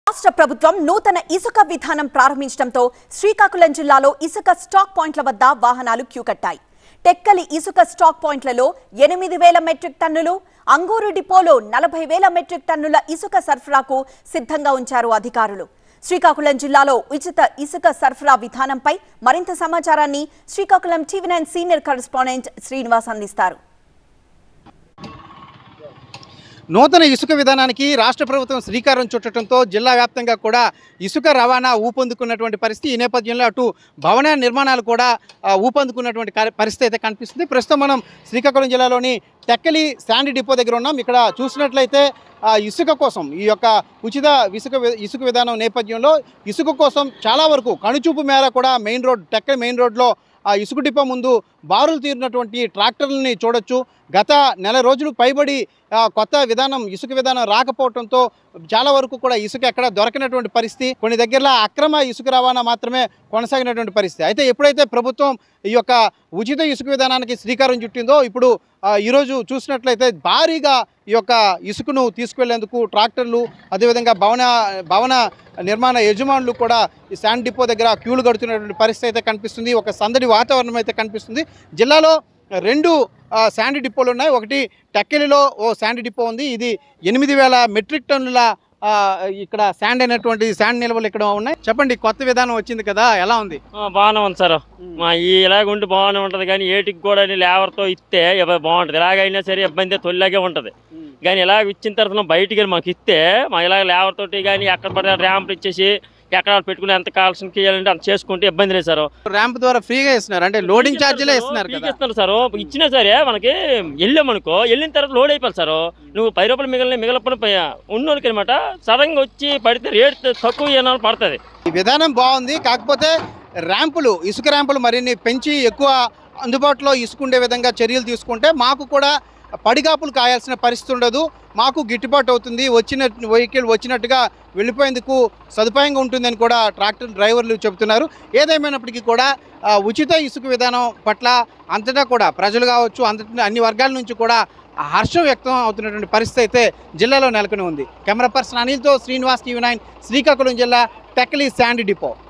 రాష్ట్ర ప్రభుత్వం నూతన ఇసుక విధానం ప్రారంభించడంతో శ్రీకాకుళం జిల్లాలో ఇసుక స్టాక్ పాయింట్ల వద్ద వాహనాలు క్యూ కట్టాయి టెక్కలి ఇసుక స్టాక్ పాయింట్లలో ఎనిమిది వేల మెట్రిక్ టన్నులు అంగూరు డిపోలో నలభై వేల మెట్రిక్ టన్నుల ఇసుక సరఫరాకు సిద్ధంగా ఉంచారు అధికారులు శ్రీకాకుళం జిల్లాలో ఉచిత ఇసుక సరఫరా విధానంపై మరింత సమాచారాన్ని Srikakulam TV nine senior correspondent Srinivas అందిస్తారు నూతన ఇసుక విధానానికి రాష్ట్ర ప్రభుత్వం శ్రీకారం చుట్టడంతో జిల్లా వ్యాప్తంగా కూడా ఇసుక రవాణా ఊపందుకున్నటువంటి పరిస్థితి ఈ నేపథ్యంలో అటు భవన నిర్మాణాలు కూడా ఆ, ఊపందుకున్నటువంటి కారి- పరిస్థితి అయితే కనిపిస్తుంది ప్రస్తుతం మనం శ్రీకాకుళం జిల్లాలోని టెక్కలి శాండ్ డిపో దగ్గర ఉన్నాం ఇక్కడ చూసినట్లయితే ఆ, ఇసుక కోసం ఈ యొక్క ఉచిత ఇసుక వి- ఇసుక విధానం నేపథ్యంలో ఇసుక కోసం చాలా వరకు కనుచూపు మేర కూడా మెయిన్ రోడ్ టెక్కలి మెయిన్ రోడ్లో ఆ ఇసుక డిపో ముందు బారులు తీరినటువంటి ట్రాక్టర్లని చూడొచ్చు గత నెల రోజులు పైబడి ఆ, కొత్త విధానం ఇసుక విధానం రాకపోవడంతో చాలా వరకు కూడా ఇసుక ఎక్కడ దొరకనటువంటి పరిస్థితి కొన్ని దగ్గరలో అక్రమ ఇసుక రవాణా మాత్రమే కొనసాగినటువంటి పరిస్థితి అయితే ఎప్పుడైతే ప్రభుత్వం ఈ యొక్క ఉచిత ఇసుక విధానానికి శ్రీకారం చుట్టిందో ఇప్పుడు ఆ, ఈరోజు చూసినట్లయితే భారీగా ఈ యొక్క ఇసుకను తీసుకువెళ్లేందుకు ట్రాక్టర్లు అదేవిధంగా భవన భవన నిర్మాణ యజమానులు కూడా ఈ శాండ్ డిపో దగ్గర క్యూలు కడుతున్నటువంటి పరిస్థితి అయితే కనిపిస్తుంది ఒక సందడి వాతావరణం అయితే కనిపిస్తుంది జిల్లాలో రెండు ఆ, శాండ్ డిపోలు ఉన్నాయి ఒకటి టక్కెలిలో ఓ శాండ్ డిపో ఉంది ఇది ఎనిమిది వేల మెట్రిక్ టన్నుల ఆ, ఇక్కడ శాండ్ అయినటువంటి శాండ్ నిల్వలు ఇక్కడ ఉన్నాయి చెప్పండి కొత్త విధానం వచ్చింది కదా ఎలా ఉంది ఆ, బాగానే ఉంది సార్ మా ఈ ఇలాగ ఉంటే బాగానే ఉంటుంది కానీ ఏటికి కూడా లేవర్తో ఇస్తే ఇవ- బాగుంటుంది ఇలాగైనా సరే ఇబ్బంది తొలిలాగే ఉంటుంది కానీ ఇలాగ ఇచ్చిన తర్వాత బయటికి వెళ్ళి మాకు ఇస్తే మా ఇలాగ లేవర్ తోటి కానీ ఎక్కడ పడితే ర్యాంప్ ఇచ్చేసి ఎక్కడ పెట్టుకుని ఎంత కావాల్సిన చేయాలంటే అంత చేసుకుంటే ఇబ్బంది లేదు సార్ ర్యాంప్ ద్వారా ఫ్రీగా ఇస్తున్నారు అంటే లోడింగ్ ఛార్జీలే ఇస్తున్నారు కదా ఇస్తున్నారు సార్ ఇచ్చినా సరే మనకి వెళ్ళామనుకో వెళ్ళిన తర్వాత లోడ్ అయిపోవాలి సార్ నువ్వు పది రూపాయలు మిగిలిన మిగిలిన ఉన్నోళ్ళకి అనమాట సడన్ గా వచ్చి పడితే రేట్ తక్కువ ఏనాలు పడుతుంది ఈ విధానం బాగుంది కాకపోతే ర్యాంపులు ఇసుక ర్యాంపులు మరిన్ని పెంచి ఎక్కువ అందుబాటులో ఇసుకుండే విధంగా చర్యలు తీసుకుంటే మాకు కూడా పడిగాపులు కాయాల్సిన పరిస్థితి ఉండదు మాకు గిట్టుబాటు అవుతుంది వచ్చిన వెహికల్ వచ్చినట్టుగా వెళ్ళిపోయేందుకు సదుపాయంగా ఉంటుందని కూడా ట్రాక్టర్ డ్రైవర్లు చెబుతున్నారు ఏదేమైనప్పటికీ కూడా ఆ, ఉచిత ఇసుక విధానం పట్ల అంతటా కూడా ప్రజలు కావచ్చు అంతటా అన్ని వర్గాల నుంచి కూడా హర్షం వ్యక్తం అవుతున్నటువంటి పరిస్థితి అయితే జిల్లాలో నెలకొని ఉంది కెమెరా పర్సన్ అనిల్తో శ్రీనివాస్ టీవీ నైన్ శ్రీకాకుళం జిల్లా టెక్కలి శాండ్ డిపో